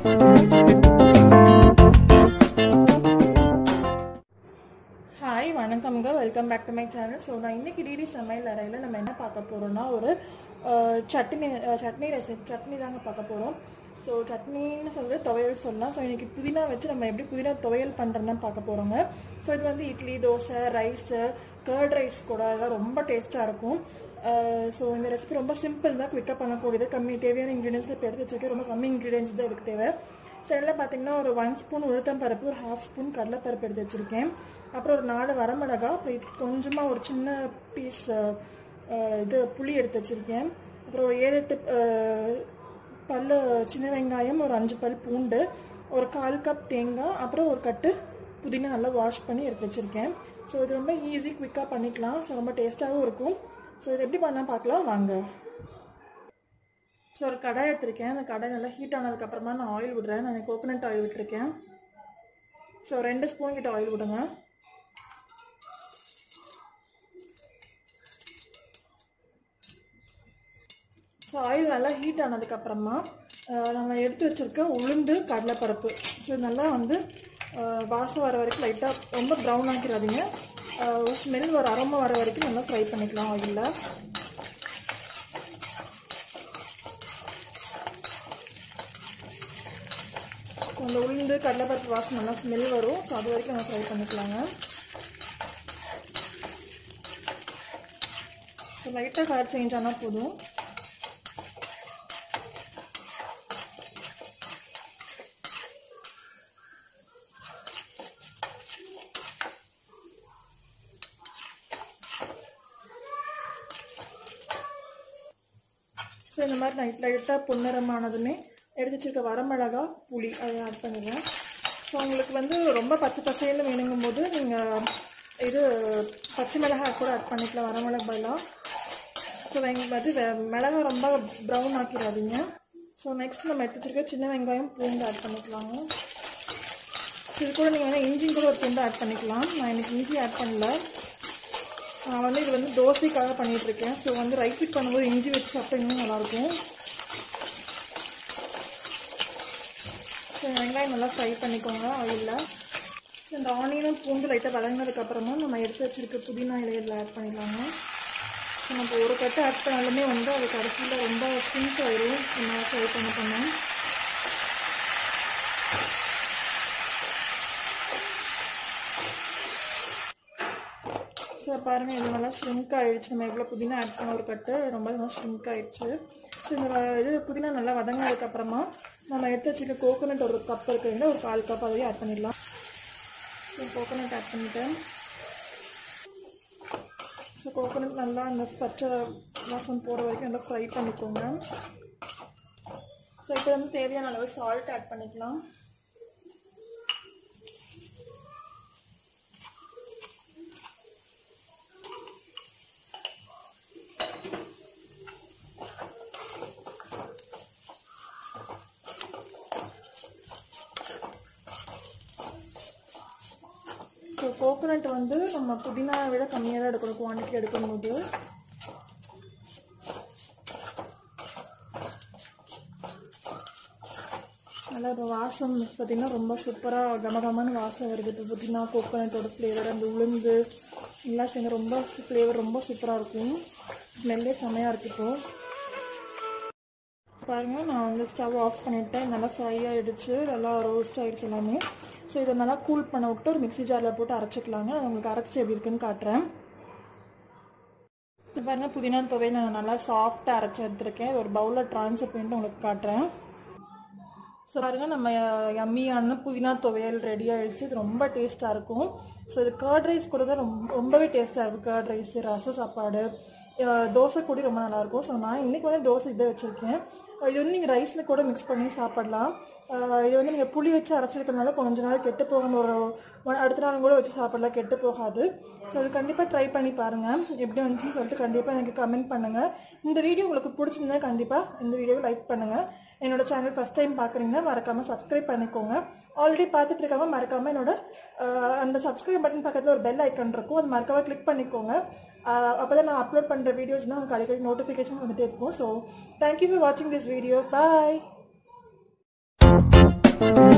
hi வணக்கம்ங்க welcome back to my channel so நான் இன்னைக்கு டிடி சமையல் அறையில் நம்ம என்ன பார்க்க போகிறோம்னா ஒரு அஹ், சட்னி அஹ், சட்னி ரெசிபி சட்னி தாங்க பார்க்க போகிறோம் ஸோ சட்னின்னு சொல்லி துவையல் சொல்லலாம் ஸோ இன்னைக்கு புதினா வச்சு நம்ம எப்படி புதினா துவையல் பண்ணுறதுன்னு பார்க்க போகிறோங்க ஸோ இது வந்து idli dosa rice curd rice கூட அதெல்லாம் ரொம்ப டேஸ்ட்டாக இருக்கும் ஸோ இந்த ரெசிபி ரொம்ப சிம்பிள் தான் குவிக்காக பண்ணக்கூடியது கம்மி தேவையான இன்க்ரீடியன்ஸ் இப்போ எடுத்து வச்சிருக்கேன் ரொம்ப கம்மி இன்க்ரீடியன்ஸ் தான் இதுக்கு தேவை சைடில் பார்த்தீங்கன்னா ஒரு ஒன் ஸ்பூன் உளுத்தம் பருப்பு ஒரு ஹாஃப் ஸ்பூன் கடலைப்பருப்பு எடுத்து வச்சுருக்கேன் அப்புறம் ஒரு நாலு வரமிளகா அப்புறம் கொஞ்சமாக ஒரு சின்ன பீஸ் இது புளி எடுத்து வச்சுருக்கேன் அப்புறம் ஒரு ஏழு எட்டு அஹ், பல்லு சின்ன வெங்காயம் ஒரு அஞ்சு பல் பூண்டு ஒரு கால் கப் தேங்காய் அப்புறம் ஒரு கட்டு புதினா நல்லா வாஷ் பண்ணி எடுத்து வச்சுருக்கேன் ஸோ இது ரொம்ப ஈஸி குவிக்காக பண்ணிக்கலாம் ஸோ ரொம்ப டேஸ்ட்டாகவும் இருக்கும் ஸோ இது எப்படி பண்ணால் பார்க்கலாம் வாங்க ஸோ ஒரு கடாய் எடுத்திருக்கேன் அந்த கடாய் நல்லா ஹீட் ஆனதுக்கப்புறமா நான் ஆயில் விடுறேன் நான் கோகோனட் ஆயில் விட்டுருக்கேன் ஸோ ரெண்டு ஸ்பூன் கிட்ட ஆயில் விடுங்க ஸோ ஆயில் நல்லா ஹீட் ஆனதுக்கப்புறமா நம்ம எடுத்து வச்சுருக்க உளுந்து கடலைப்பருப்பு ஸோ நல்லா வந்து அஹ், வாசம் வர வரைக்கும் லைட்டாக ரொம்ப ப்ரௌன் ஆக்கிடாதீங்க ஸ்மெல் வர அரோமா வர வரைக்கும் நல்லா ஃப்ரை பண்ணிக்கலாம் ஆயிலில் ஸோ அந்த உளுந்து கடலைப்பருப்பு வாசம் நல்லா ஸ்மெல் வரும் ஸோ அது வரைக்கும் நம்ம ஃப்ரை பண்ணிக்கலாங்க ஸோ லைட்டாக கலர் சேஞ்ச் ஆனால் போதும் ஸோ இந்த மாதிரி லைட் லைட்டாக பொன்னிறமானதுமே எடுத்து வச்சிருக்க வரமிளகா புளி அதை ஆட் பண்ணிடுறேன் ஸோ உங்களுக்கு வந்து ரொம்ப பச்சை பசையில் வேணுங்கும் போது நீங்கள் இது பச்சை மிளகாய் கூட ஆட் பண்ணிக்கலாம் வரமிளகாயெல்லாம் ஸோ வெங்க அது வெ- மிளகா ரொம்ப ப்ரௌன் ஆக்கிடாதீங்க ஸோ நெக்ஸ்ட் நம்ம எடுத்து வச்சிருக்க சின்ன வெங்காயம் பூண்டு ஆட் பண்ணிக்கலாங்க ஸோ இது கூட நீங்கள் வேணால் இஞ்சி கூட ஒரு பூண்டு ஆட் பண்ணிக்கலாம் நான் எனக்கு இஞ்சி ஆட் பண்ணல நான் வந்து இது வந்து தோசைக்காக பண்ணிட்டு இருக்கேன் ஸோ வந்து ரைஸுக்கு பண்ணும்போது இஞ்சி வச்சு சாப்பிட்டா இன்னும் நல்லாயிருக்கும் ஸோ வெங்காயம் நல்லா ஃப்ரை பண்ணிக்கோங்க ஆயிலில் ஸோ இந்த ஆனியனும் பூண்டு லைட்டாக வதங்கினதுக்கப்புறமா நம்ம எடுத்து வச்சிருக்க புதினா இலைகளில் ஆட் பண்ணிக்கலாங்க ஸோ நம்ம ஒரு கட்டு ஆட் பண்ணாலுமே வந்து அது கடைசியில் ரொம்ப சிங்க் ஆயிரும் நம்ம ஃப்ரை பண்ண பண்ண ஸோ பாருங்கள் இது நல்லா ஷ்ரிங்க் ஆயிடுச்சு நம்ம எவ்வளோ புதினா ஆட் பண்ண ஒரு கட்டு ரொம்ப நல்லா ஷ்ரிங்க் ஆயிடுச்சு ஸோ இந்த வ- இது புதினா நல்லா வதங்கினதுக்கப்புறமா நம்ம எடுத்து வச்சுக்க கோகோனட் ஒரு கப் இருக்குங்க ஒரு கால் கப் அதையும் ஆட் பண்ணிடலாம் ஸோ கோகோனட் ஆட் பண்ணிட்டேன் ஸோ கோகோனட் நல்லா அந்த பச்சை வாசம் போகிற வரைக்கும் நல்லா ஃப்ரை பண்ணிக்கோங்க ஸோ இப்போ வந்து தேவையான அளவு சால்ட் ஆட் பண்ணிக்கலாம் ஸோ கோகோனட் வந்து நம்ம புதினா விட கம்மியாக தான் எடுக்கணும் குவான்டிட்டி எடுக்கும்போது நல்லா இப்போ வாசம் பார்த்தீங்கன்னா ரொம்ப சூப்பராக கமகமான வாசம் வருது இப்போ புதினா கோகோனட்டோட ஃப்ளேவர் அந்த உளுந்து எல்லாம் சேர்ந்து ரொம்ப ஃப்ளேவர் ரொம்ப சூப்பராக இருக்கும் ஸ்மெல்லே செமையாக இருக்கு இப்போ பாருங்க நான் வந்து ஸ்டவ் ஆஃப் பண்ணிட்டேன் நல்லா ஃப்ரை ஆகிடுச்சு நல்லா ரோஸ்ட் ஆகிடுச்சு எல்லாமே ஸோ இதை நல்லா கூல் பண்ண விட்டு ஒரு மிக்ஸி ஜாரில் போட்டு அரைச்சிக்கலாங்க அது உங்களுக்கு அரைச்சி எப்படி இருக்குன்னு காட்டுறேன் இது பாருங்க புதினா துவையை நான் நல்லா சாஃப்டாக அரைச்சி எடுத்திருக்கேன் இது ஒரு பவுலில் ட்ரான்ஸ்ஃபர் பண்ணிட்டு உங்களுக்கு காட்டுறேன் ஸோ பாருங்க நம்ம யம்மியான புதினா துவையல் ரெடி ஆயிடுச்சு இது ரொம்ப டேஸ்ட்டாக இருக்கும் ஸோ இது கர்ட் ரைஸ் கூட தான் ரொம்ப ரொம்பவே டேஸ்ட்டாக இருக்கும் கர்ட் ரைஸ் ரச சாப்பாடு அஹ் தோசை கூட ரொம்ப நல்லாயிருக்கும் ஸோ நான் இன்னைக்கு வந்து தோசை இதை வச்சுருக்கேன் இது வந்து நீங்கள் ரைஸில் கூட மிக்ஸ் பண்ணி சாப்பிடலாம் அஹ் இது வந்து நீங்கள் புளி வச்சு அரைச்சிருக்கனால கொஞ்ச நாள் கெட்டு போகாம ஒரு one- அடுத்த நாள் கூட வச்சு சாப்பிடலாம் கெட்டு போகாது ஸோ அது கண்டிப்பாக ட்ரை பண்ணி பாருங்கள் எப்படி வந்துச்சுன்னு சொல்லிட்டு கண்டிப்பாக எனக்கு கமெண்ட் பண்ணுங்கள் இந்த வீடியோ உங்களுக்கு பிடிச்சிருந்தா கண்டிப்பாக இந்த வீடியோவை லைக் பண்ணுங்கள் என்னோட சேனல் ஃபஸ்ட் டைம் பார்க்குறீங்கன்னா மறக்காமல் சப்ஸ்கிரைப் பண்ணிக்கோங்க ஆல்ரெடி பார்த்துட்டு இருக்கவங்க மறக்காமல் என்னோட அஹ், அந்த சப்ஸ்கிரைப் பட்டன் பக்கத்தில் ஒரு பெல் ஐக்கான் இருக்கும் அது மறக்காம கிளிக் பண்ணிக்கோங்க அப்போ தான் நான் அப்லோட் பண்ணுற வீடியோஸ்னால் உங்களுக்கு அடிக்கடி நோட்டிஃபிகேஷன் வந்துட்டே இருக்கும் ஸோ தேங்க்யூ ஃபார் வாட்சிங் திஸ் வீடியோ பாய் பாய்